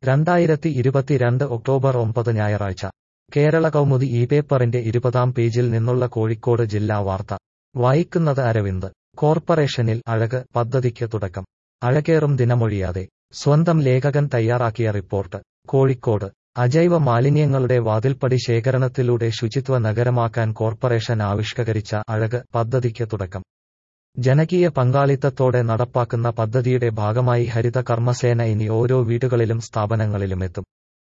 രണ്ടായിരത്തി ഇരുപത്തിരണ്ട് ഒക്ടോബർ ഒമ്പത് ഞായറാഴ്ച കേരള കൗമുദി ഈ പേപ്പറിന്റെ ഇരുപതാം പേജിൽ നിന്നുള്ള കോഴിക്കോട് ജില്ലാ വാർത്ത വായിക്കുന്നത് അരവിന്ദ് കോർപ്പറേഷനിൽ അഴക് പദ്ധതിക്ക് തുടക്കം അഴകേറും ദിനമൊഴിയാതെ സ്വന്തം ലേഖകൻ തയ്യാറാക്കിയ റിപ്പോർട്ട് കോഴിക്കോട് അജൈവ മാലിന്യങ്ങളുടെ വാതിൽപ്പടി ശേഖരണത്തിലൂടെ ശുചിത്വ നഗരമാക്കാൻ കോർപ്പറേഷൻ ആവിഷ്കരിച്ച അഴക് പദ്ധതിക്ക് തുടക്കം ജനകീയ പങ്കാളിത്തത്തോടെ നടപ്പാക്കുന്ന പദ്ധതിയുടെ ഭാഗമായി ഹരിത കർമ്മസേന ഇനി ഓരോ വീടുകളിലും സ്ഥാപനങ്ങളിലുമെത്തും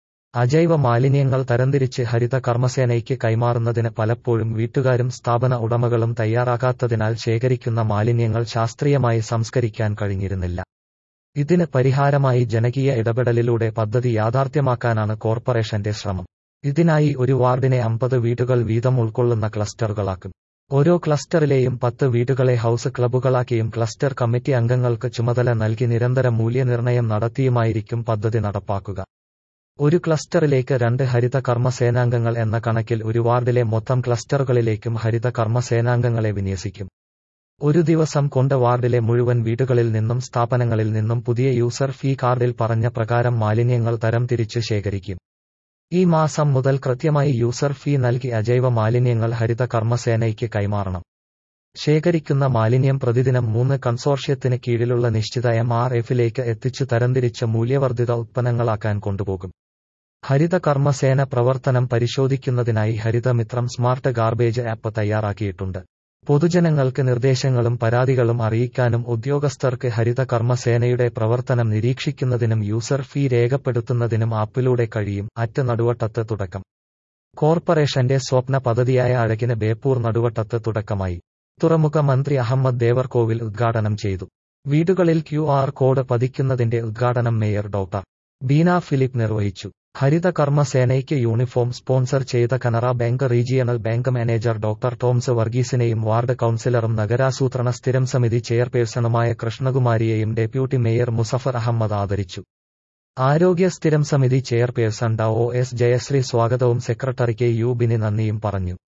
അജൈവ മാലിന്യങ്ങൾ തരംതിരിച്ച് ഹരിത കർമ്മസേനയ്ക്ക് കൈമാറുന്നതിന് പലപ്പോഴും വീട്ടുകാരും സ്ഥാപന ഉടമകളും തയ്യാറാകാത്തതിനാൽ ശേഖരിക്കുന്ന മാലിന്യങ്ങൾ ശാസ്ത്രീയമായി സംസ്കരിക്കാൻ കഴിഞ്ഞിരുന്നില്ല ഇതിന് പരിഹാരമായി ജനകീയ ഇടപെടലിലൂടെ പദ്ധതി യാഥാർത്ഥ്യമാക്കാനാണ് കോർപ്പറേഷന്റെ ശ്രമം ഇതിനായി ഒരു വാർഡിനെ അമ്പത് വീടുകൾ വീതം ഉൾക്കൊള്ളുന്ന ക്ലസ്റ്ററുകളാക്കും ഓരോ ക്ലസ്റ്ററിലെയും പത്ത് വീടുകളെ ഹൌസ് ക്ലബ്ബുകളാക്കിയും ക്ലസ്റ്റർ കമ്മിറ്റി അംഗങ്ങൾക്ക് ചുമതല നൽകി നിരന്തര മൂല്യനിർണ്ണയം നടത്തിയുമായിരിക്കും പദ്ധതി നടപ്പാക്കുക ഒരു ക്ലസ്റ്ററിലേക്ക് രണ്ട് ഹരിത കർമ്മ സേനാംഗങ്ങൾ എന്ന കണക്കിൽ ഒരു വാർഡിലെ മൊത്തം ക്ലസ്റ്ററുകളിലേക്കും ഹരിത കർമ്മ സേനാംഗങ്ങളെ വിന്യസിക്കും ഒരു ദിവസം കൊണ്ട് വാർഡിലെ മുഴുവൻ വീടുകളിൽ നിന്നും സ്ഥാപനങ്ങളിൽ നിന്നും പുതിയ യൂസർ ഫീ കാർഡിൽ പറഞ്ഞ പ്രകാരം മാലിന്യങ്ങൾ തരംതിരിച്ച് ശേഖരിക്കും ഈ മാസം മുതൽ കൃത്യമായി യൂസർ ഫീ നൽകി അജൈവ മാലിന്യങ്ങൾ ഹരിത കർമ്മസേനയ്ക്ക് കൈമാറണം ശേഖരിക്കുന്ന മാലിന്യം പ്രതിദിനം മൂന്ന് കൺസോർഷ്യത്തിന് കീഴിലുള്ള നിശ്ചിത എം ആർ എഫിലേക്ക് എത്തിച്ചു തരംതിരിച്ച മൂല്യവർദ്ധിത ഉത്പന്നങ്ങളാക്കാൻ കൊണ്ടുപോകും ഹരിത കർമ്മസേന പ്രവർത്തനം പരിശോധിക്കുന്നതിനായി ഹരിതമിത്രം സ്മാർട്ട് ഗാർബേജ് ആപ്പ് തയ്യാറാക്കിയിട്ടുണ്ട് പൊതുജനങ്ങൾക്ക് നിർദ്ദേശങ്ങളും പരാതികളും അറിയിക്കാനും ഉദ്യോഗസ്ഥർക്ക് ഹരിത കർമ്മസേനയുടെ പ്രവർത്തനം നിരീക്ഷിക്കുന്നതിനും യൂസർ ഫീ രേഖപ്പെടുത്തുന്നതിനും ആപ്പിലൂടെ കഴിയും അറ്റ് നടുവട്ടത്ത് തുടക്കം കോർപ്പറേഷന്റെ സ്വപ്ന പദ്ധതിയായ അഴകിന് ബേപ്പൂർ നടുവട്ടത്ത് തുടക്കമായി തുറമുഖ മന്ത്രി അഹമ്മദ് ദേവർകോവിൽ ഉദ്ഘാടനം ചെയ്തു വീടുകളിൽ ക്യു ആർ കോഡ് പതിക്കുന്നതിന്റെ ഉദ്ഘാടനം മേയർ ഡോക്ടർ ബീന ഫിലിപ്പ് നിർവഹിച്ചു ഹരിത കർമ്മസേനയ്ക്ക് യൂണിഫോം സ്പോൺസർ ചെയ്ത Canara bank regional bank manager doctor Toms വർഗീസിനെയും വാർഡ് കൌൺസിലറും നഗരാസൂത്രണ സ്ഥിരം സമിതി ചെയർപേഴ്സണുമായ കൃഷ്ണകുമാരിയെയും ഡെപ്യൂട്ടി മേയർ മുസഫർ അഹമ്മദ് ആദരിച്ചു ആരോഗ്യ സ്ഥിരം സമിതി ചെയർപേഴ്സൺ ഡ ഒ എസ് ജയശ്രീ സ്വാഗതവും സെക്രട്ടറി കെ യു ബിനി നന്ദിയും പറഞ്ഞു